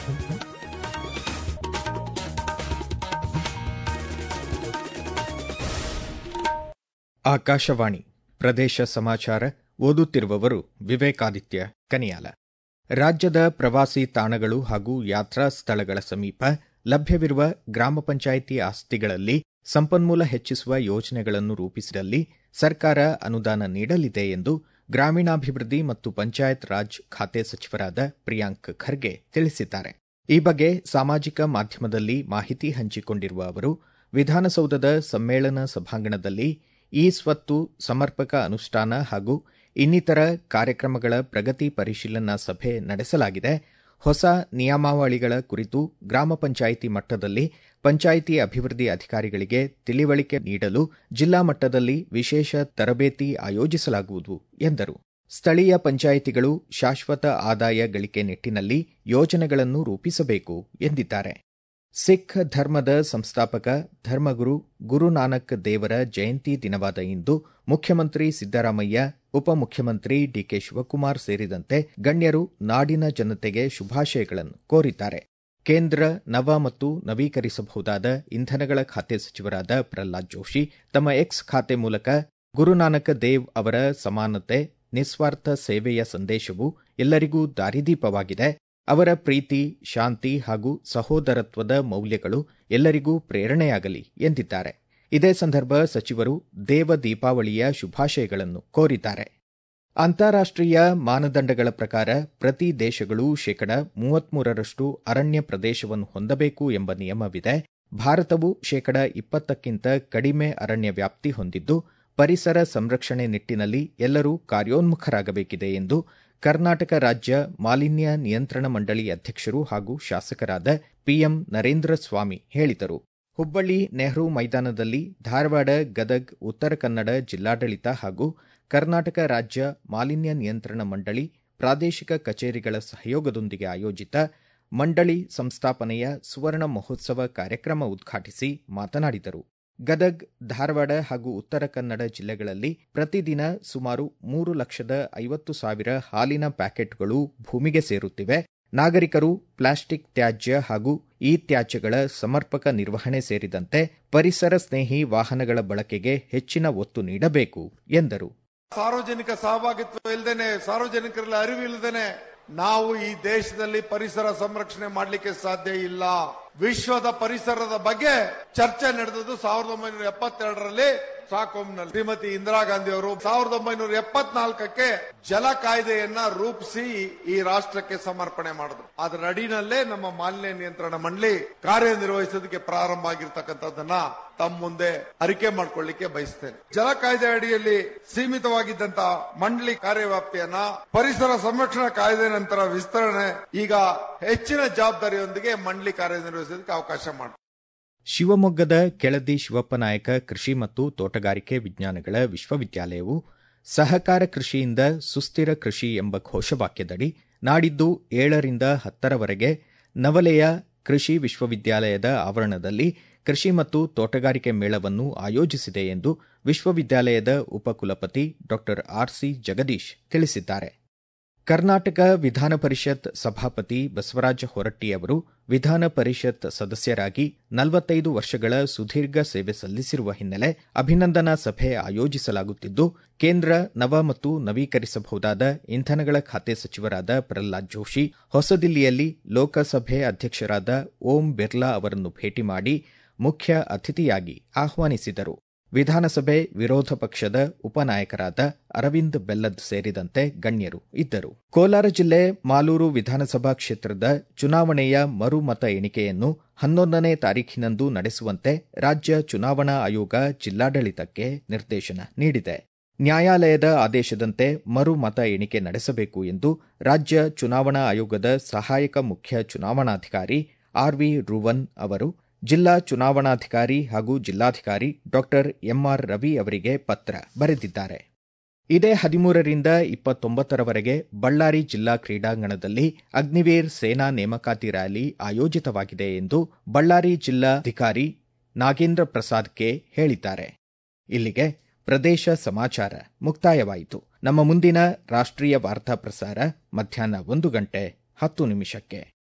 ಆಕಾಶವಾಣಿ ಪ್ರದೇಶ ಸಮಾಚಾರ ಓದುತ್ತಿರುವವರು ವಿವೇಕಾದಿತ್ಯ ಕನಿಯಾಲ ರಾಜ್ಯದ ಪ್ರವಾಸಿ ತಾಣಗಳು ಹಾಗೂ ಯಾತ್ರಾ ಸ್ಥಳಗಳ ಸಮೀಪ ಲಭ್ಯವಿರುವ ಗ್ರಾಮ ಪಂಚಾಯಿತಿ ಆಸ್ತಿಗಳಲ್ಲಿ ಸಂಪನ್ಮೂಲ ಹೆಚ್ಚಿಸುವ ಯೋಜನೆಗಳನ್ನು ರೂಪಿಸಿದಲ್ಲಿ ಸರ್ಕಾರ ಅನುದಾನ ನೀಡಲಿದೆ ಎಂದು ಗ್ರಾಮೀಣಾಭಿವೃದ್ಧಿ ಮತ್ತು ಪಂಚಾಯತ್ ರಾಜ್ ಖಾತೆ ಸಚಿವರಾದ ಪ್ರಿಯಾಂಕ್ ಖರ್ಗೆ ತಿಳಿಸಿದ್ದಾರೆ ಈ ಬಗ್ಗೆ ಸಾಮಾಜಿಕ ಮಾಧ್ಯಮದಲ್ಲಿ ಮಾಹಿತಿ ಹಂಚಿಕೊಂಡಿರುವ ಅವರು ವಿಧಾನಸೌಧದ ಸಮ್ಮೇಳನ ಸಭಾಂಗಣದಲ್ಲಿ ಇ ಸ್ವತ್ತು ಸಮರ್ಪಕ ಅನುಷ್ಠಾನ ಹಾಗೂ ಇನ್ನಿತರ ಕಾರ್ಯಕ್ರಮಗಳ ಪ್ರಗತಿ ಪರಿಶೀಲನಾ ಸಭೆ ನಡೆಸಲಾಗಿದೆ ಹೊಸ ನಿಯಮಾವಳಿಗಳ ಕುರಿತು ಗ್ರಾಮ ಪಂಚಾಯಿತಿ ಮಟ್ಟದಲ್ಲಿ ಪಂಚಾಯಿತಿ ಅಭಿವೃದ್ಧಿ ಅಧಿಕಾರಿಗಳಿಗೆ ತಿಳಿವಳಿಕೆ ನೀಡಲು ಜಿಲ್ಲಾ ಮಟ್ಟದಲ್ಲಿ ವಿಶೇಷ ತರಬೇತಿ ಆಯೋಜಿಸಲಾಗುವುದು ಎಂದರು ಸ್ಥಳೀಯ ಪಂಚಾಯಿತಿಗಳು ಶಾಶ್ವತ ಆದಾಯ ಗಳಿಕೆ ನಿಟ್ಟಿನಲ್ಲಿ ಯೋಜನೆಗಳನ್ನು ರೂಪಿಸಬೇಕು ಎಂದಿದ್ದಾರೆ ಸಿಖ್ ಧರ್ಮದ ಸಂಸ್ಥಾಪಕ ಧರ್ಮಗುರು ಗುರುನಾನಕ್ ದೇವರ ಜಯಂತಿ ದಿನವಾದ ಇಂದು ಮುಖ್ಯಮಂತ್ರಿ ಸಿದ್ದರಾಮಯ್ಯ ಉಪಮುಖ್ಯಮಂತ್ರಿ ಡಿಕೆ ಶಿವಕುಮಾರ್ ಸೇರಿದಂತೆ ಗಣ್ಯರು ನಾಡಿನ ಜನತೆಗೆ ಶುಭಾಶಯಗಳನ್ನು ಕೋರಿದ್ದಾರೆ ಕೇಂದ್ರ ನವ ಮತ್ತು ನವೀಕರಿಸಬಹುದಾದ ಇಂಧನಗಳ ಖಾತೆ ಸಚಿವರಾದ ಪ್ರಹ್ಲಾದ್ ಜೋಶಿ ತಮ್ಮ ಎಕ್ಸ್ ಖಾತೆ ಮೂಲಕ ಗುರುನಾನಕ್ ದೇವ್ ಅವರ ಸಮಾನತೆ ನಿಸ್ವಾರ್ಥ ಸೇವೆಯ ಸಂದೇಶವು ಎಲ್ಲರಿಗೂ ದಾರಿದೀಪವಾಗಿದೆ ಅವರ ಪ್ರೀತಿ ಶಾಂತಿ ಹಾಗೂ ಸಹೋದರತ್ವದ ಮೌಲ್ಯಗಳು ಎಲ್ಲರಿಗೂ ಪ್ರೇರಣೆಯಾಗಲಿ ಎಂದಿದ್ದಾರೆ ಇದೇ ಸಂದರ್ಭ ಸಚಿವರು ದೇವ ದೀಪಾವಳಿಯ ಶುಭಾಶಯಗಳನ್ನು ಕೋರಿದ್ದಾರೆ ಅಂತಾರಾಷ್ಟೀಯ ಮಾನದಂಡಗಳ ಪ್ರಕಾರ ಪ್ರತಿ ದೇಶಗಳು ಶೇಕಡ ಮೂವತ್ಮೂರರಷ್ಟು ಅರಣ್ಯ ಪ್ರದೇಶವನ್ನು ಹೊಂದಬೇಕು ಎಂಬ ನಿಯಮವಿದೆ ಭಾರತವು ಶೇಕಡ ಇಪ್ಪತ್ತಕ್ಕಿಂತ ಕಡಿಮೆ ಅರಣ್ಯ ವ್ಯಾಪ್ತಿ ಹೊಂದಿದ್ದು ಪರಿಸರ ಸಂರಕ್ಷಣೆ ನಿಟ್ಟಿನಲ್ಲಿ ಎಲ್ಲರೂ ಕಾರ್ಯೋನ್ಮುಖರಾಗಬೇಕಿದೆ ಎಂದು ಕರ್ನಾಟಕ ರಾಜ್ಯ ಮಾಲಿನ್ಯ ನಿಯಂತ್ರಣ ಮಂಡಳಿ ಅಧ್ಯಕ್ಷರು ಹಾಗೂ ಶಾಸಕರಾದ ಪಿಎಂ ನರೇಂದ್ರ ಸ್ವಾಮಿ ಹೇಳಿದರು ಹುಬ್ಬಳ್ಳಿ ನೆಹರು ಮೈದಾನದಲ್ಲಿ ಧಾರವಾಡ ಗದಗ್ ಉತ್ತರ ಕನ್ನಡ ಜಿಲ್ಲಾಡಳಿತ ಹಾಗೂ ಕರ್ನಾಟಕ ರಾಜ್ಯ ಮಾಲಿನ್ಯ ನಿಯಂತ್ರಣ ಮಂಡಳಿ ಪ್ರಾದೇಶಿಕ ಕಚೇರಿಗಳ ಸಹಯೋಗದೊಂದಿಗೆ ಆಯೋಜಿತ ಮಂಡಳಿ ಸಂಸ್ಥಾಪನೆಯ ಸುವರ್ಣ ಮಹೋತ್ಸವ ಕಾರ್ಯಕ್ರಮ ಉದ್ಘಾಟಿಸಿ ಮಾತನಾಡಿದರು ಗದಗ್ ಧಾರವಾಡ ಹಾಗೂ ಉತ್ತರ ಕನ್ನಡ ಜಿಲ್ಲೆಗಳಲ್ಲಿ ಪ್ರತಿದಿನ ಸುಮಾರು ಮೂರು ಲಕ್ಷದ ಐವತ್ತು ಸಾವಿರ ಹಾಲಿನ ಪ್ಯಾಕೆಟ್ಗಳು ಭೂಮಿಗೆ ಸೇರುತ್ತಿವೆ ನಾಗರಿಕರು ಪ್ಲಾಸ್ಟಿಕ್ ತ್ಯಾಜ್ಯ ಹಾಗೂ ಇ ತ್ಯಾಜ್ಯಗಳ ಸಮರ್ಪಕ ನಿರ್ವಹಣೆ ಸೇರಿದಂತೆ ಪರಿಸರ ಸ್ನೇಹಿ ವಾಹನಗಳ ಬಳಕೆಗೆ ಹೆಚ್ಚಿನ ಒತ್ತು ನೀಡಬೇಕು ಎಂದರು ಸಾರ್ವಜನಿಕ ಸಹಭಾಗಿತ್ವ ಇಲ್ಲದೇನೆ ಸಾರ್ವಜನಿಕರಲ್ಲಿ ಅರಿವು ಇಲ್ಲದೇನೆ ನಾವು ಈ ದೇಶದಲ್ಲಿ ಪರಿಸರ ಸಂರಕ್ಷಣೆ ಮಾಡಲಿಕ್ಕೆ ಸಾಧ್ಯ ಇಲ್ಲ ವಿಶ್ವದ ಪರಿಸರದ ಬಗ್ಗೆ ಚರ್ಚೆ ನಡೆದದ್ದು ಸಾವಿರದ ಒಂಬೈನೂರ ಎಪ್ಪತ್ತೆರಡರಲ್ಲಿ ಸ್ಟಾಕ್ಹೋಮ್ನಲ್ಲಿ ಶ್ರೀಮತಿ ಇಂದಿರಾ ಗಾಂಧಿ ಅವರು ಸಾವಿರದ ಒಂಬೈನೂರ ಎಪ್ಪತ್ನಾಲ್ಕಕ್ಕೆ ಜಲ ಕಾಯ್ದೆಯನ್ನ ರೂಪಿಸಿ ಈ ರಾಷ್ಟ್ರಕ್ಕೆ ಸಮರ್ಪಣೆ ಮಾಡಿದ್ರು ಅದರ ಅಡಿನಲ್ಲೇ ನಮ್ಮ ಮಾಲಿನ್ಯ ನಿಯಂತ್ರಣ ಮಂಡಳಿ ಕಾರ್ಯನಿರ್ವಹಿಸೋದಕ್ಕೆ ಪ್ರಾರಂಭ ಆಗಿರ್ತಕ್ಕಂಥದ್ದನ್ನ ತಮ್ಮ ಮುಂದೆ ಅರಿಕೆ ಮಾಡ್ಕೊಳ್ಳಿಕ್ಕೆ ಬಯಸ್ತೇನೆ ಜಲ ಕಾಯ್ದೆ ಅಡಿಯಲ್ಲಿ ಸೀಮಿತವಾಗಿದ್ದಂತ ಮಂಡಳಿ ಕಾರ್ಯವ್ಯಾಪ್ತಿಯನ್ನ ಪರಿಸರ ಸಂರಕ್ಷಣಾ ಕಾಯ್ದೆ ನಂತರ ವಿಸ್ತರಣೆ ಈಗ ಹೆಚ್ಚಿನ ಜವಾಬ್ದಾರಿಯೊಂದಿಗೆ ಮಂಡಳಿ ಕಾರ್ಯನಿರ್ವಹಿಸೋದಕ್ಕೆ ಅವಕಾಶ ಮಾಡಿದೆ ಶಿವಮೊಗ್ಗದ ಕೆಳದಿ ಶಿವಪ್ಪ ನಾಯಕ ಕೃಷಿ ಮತ್ತು ತೋಟಗಾರಿಕೆ ವಿಜ್ಞಾನಗಳ ವಿಶ್ವವಿದ್ಯಾಲಯವು ಸಹಕಾರ ಕೃಷಿಯಿಂದ ಸುಸ್ಥಿರ ಕೃಷಿ ಎಂಬ ಘೋಷವಾಕ್ಯದಡಿ ನಾಡಿದ್ದು ಏಳರಿಂದ ಹತ್ತರವರೆಗೆ ನವಲೆಯ ಕೃಷಿ ವಿಶ್ವವಿದ್ಯಾಲಯದ ಆವರಣದಲ್ಲಿ ಕೃಷಿ ಮತ್ತು ತೋಟಗಾರಿಕೆ ಮೇಳವನ್ನು ಆಯೋಜಿಸಿದೆ ಎಂದು ವಿಶ್ವವಿದ್ಯಾಲಯದ ಉಪಕುಲಪತಿ ಡಾ ಆರ್ಸಿ ಜಗದೀಶ್ ತಿಳಿಸಿದ್ದಾರೆ ಕರ್ನಾಟಕ ವಿಧಾನ ಪರಿಷತ್ ಸಭಾಪತಿ ಬಸವರಾಜ ಹೊರಟ್ಟಿ ಅವರು ವಿಧಾನ ಪರಿಷತ್ ಸದಸ್ಯರಾಗಿ ನಲವತ್ತೈದು ವರ್ಷಗಳ ಸುದೀರ್ಘ ಸೇವೆ ಸಲ್ಲಿಸಿರುವ ಹಿನ್ನೆಲೆ ಅಭಿನಂದನಾ ಸಭೆ ಆಯೋಜಿಸಲಾಗುತ್ತಿದ್ದು ಕೇಂದ್ರ ನವ ಮತ್ತು ನವೀಕರಿಸಬಹುದಾದ ಇಂಧನಗಳ ಖಾತೆ ಸಚಿವರಾದ ಪ್ರಹ್ಲಾದ್ ಜೋಶಿ ಹೊಸದಿಲ್ಲಿಯಲ್ಲಿ ಲೋಕಸಭೆ ಅಧ್ಯಕ್ಷರಾದ ಓಂ ಬಿರ್ಲಾ ಅವರನ್ನು ಭೇಟಿ ಮಾಡಿ ಮುಖ್ಯ ಅತಿಥಿಯಾಗಿ ಆಹ್ವಾನಿಸಿದರು ವಿಧಾನಸಭೆ ವಿರೋಧ ಪಕ್ಷದ ಉಪನಾಯಕರಾದ ಅರವಿಂದ್ ಬೆಲ್ಲದ್ ಸೇರಿದಂತೆ ಗಣ್ಯರು ಇದ್ದರು ಕೋಲಾರ ಜಿಲ್ಲೆ ಮಾಲೂರು ವಿಧಾನಸಭಾ ಕ್ಷೇತ್ರದ ಚುನಾವಣೆಯ ಮರು ಮತ ಎಣಿಕೆಯನ್ನು ಹನ್ನೊಂದನೇ ತಾರೀಖಿನಂದು ನಡೆಸುವಂತೆ ರಾಜ್ಯ ಚುನಾವಣಾ ಆಯೋಗ ಜಿಲ್ಲಾಡಳಿತಕ್ಕೆ ನಿರ್ದೇಶನ ನೀಡಿದೆ ನ್ಯಾಯಾಲಯದ ಆದೇಶದಂತೆ ಮರು ಮತ ಎಣಿಕೆ ನಡೆಸಬೇಕು ಎಂದು ರಾಜ್ಯ ಚುನಾವಣಾ ಆಯೋಗದ ಸಹಾಯಕ ಮುಖ್ಯ ಚುನಾವಣಾಧಿಕಾರಿ ಆರ್ವಿ ರುವನ್ ಅವರು ಜಿಲ್ಲಾ ಚುನಾವಣಾಧಿಕಾರಿ ಹಾಗೂ ಜಿಲ್ಲಾಧಿಕಾರಿ ಡಾ ಎಂಆರ್ ರವಿ ಅವರಿಗೆ ಪತ್ರ ಬರೆದಿದ್ದಾರೆ ಇದೇ ಹದಿಮೂರರಿಂದ ಇಪ್ಪತ್ತೊಂಬತ್ತರವರೆಗೆ ಬಳ್ಳಾರಿ ಜಿಲ್ಲಾ ಕ್ರೀಡಾಂಗಣದಲ್ಲಿ ಅಗ್ನಿವೀರ್ ಸೇನಾ ನೇಮಕಾತಿ ರ್ಯಾಲಿ ಆಯೋಜಿತವಾಗಿದೆ ಎಂದು ಬಳ್ಳಾರಿ ಜಿಲ್ಲಾಧಿಕಾರಿ ನಾಗೇಂದ್ರ ಪ್ರಸಾದ್ ಕೆ ಹೇಳಿದ್ದಾರೆ ಇಲ್ಲಿಗೆ ಪ್ರದೇಶ ಸಮಾಚಾರ ಮುಕ್ತಾಯವಾಯಿತು ನಮ್ಮ ಮುಂದಿನ ರಾಷ್ಟ್ರೀಯ ವಾರ್ತಾ ಪ್ರಸಾರ ಮಧ್ಯಾಹ್ನ ಒಂದು ಗಂಟೆ ಹತ್ತು ನಿಮಿಷಕ್ಕೆ